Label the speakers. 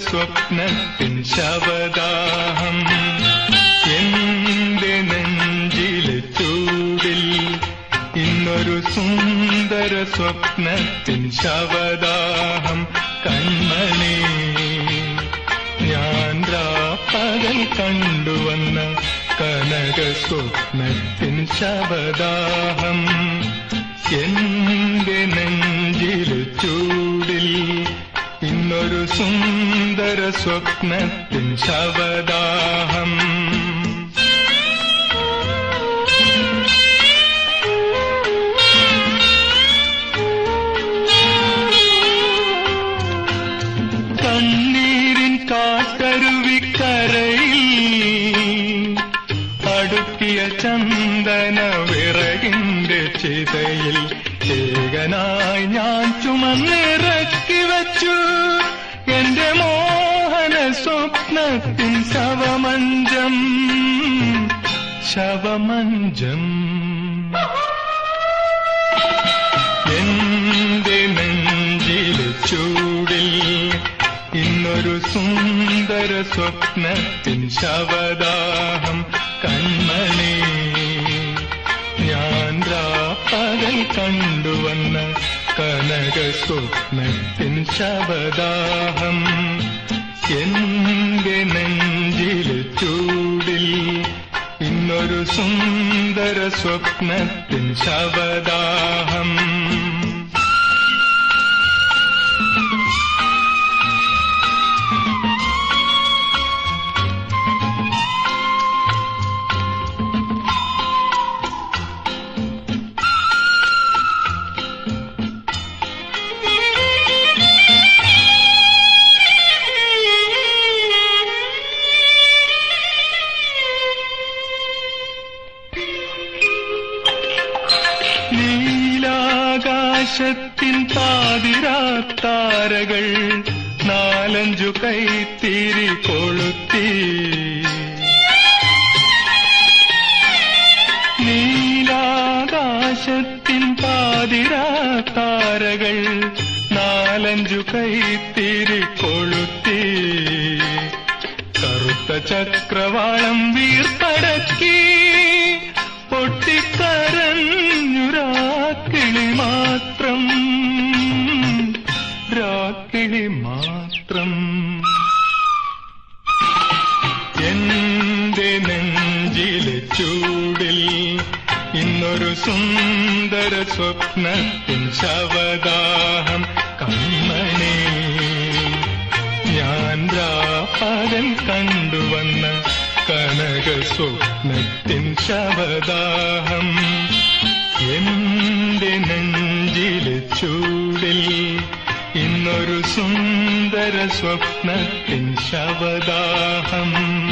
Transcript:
Speaker 1: സ്വപ്നത്തിൻ ശവദാഹം എന്റെ നെഞ്ചിലെ ചൂടിൽ ഇന്നൊരു സുന്ദര സ്വപ്നത്തിൻ ശവദാഹം കൺമണി ഞാൻ പകൽ കണ്ടുവന്ന കനക സ്വപ്നത്തിൻ ശവദാഹം എന്റെ നെഞ്ചില് ചൂടിൽ ഇന്നൊരു സുന്ദര സ്വപ്നത്തിൻ ശവദാഹം കണ്ണീരിൻ കാട്ടരുവിക്കരയിൽ അടുക്കിയ ചന്ദന വിറകിന്റെ ചിതയിൽ ഏകനായി ഞാൻ ചുമന്നിറക്കി വച്ചു എന്റെ മോഹന സ്വപ്നത്തിൻ ശവമഞ്ചം ശവമഞ്ചം എന്റെ നെഞ്ചിലെ ചൂടിൽ ഇന്നൊരു സുന്ദര സ്വപ്നത്തിൻ ശവദാഹം കൺമണി ഞാൻ പകൽ കണ്ടുവന്ന കനക സ്വപ്നത്തിൻ ശവദാഹം എന്റെ നെഞ്ചിലെ ചൂടിൽ ഇന്നൊരു സുന്ദര സ്വപ്നത്തിൻ ശവദാഹം നീലാകാശത്തിൻ പാതിരാത്താരകൾ നാലഞ്ചു കൈത്തിരി കൊളുത്തി നീലാകാശത്തിൻ പാതിരാത്താരകൾ നാലഞ്ചു കൈത്തിരി കൊളുത്തി കറുത്ത ചക്രവാളം വീർപ്പടക്കി പൊട്ടിക്കരഞ്ഞു രാക്കിളി മാത്രം രാക്കിളി മാത്രം എന്റെ നെഞ്ചിലെ ചൂടിൽ ഇന്നൊരു സുന്ദര സ്വപ്നത്തിൻ ശവദാഹം കണ്ണണി ഞാൻ പകൽ കണ്ടുവന്ന കനക സ്വപ്നത്തിൻ ശവദാഹം എന്റെ നെഞ്ചിലെ ചൂടിൽ ഇന്നൊരു സുന്ദര സ്വപ്നത്തിൻ ശവദാഹം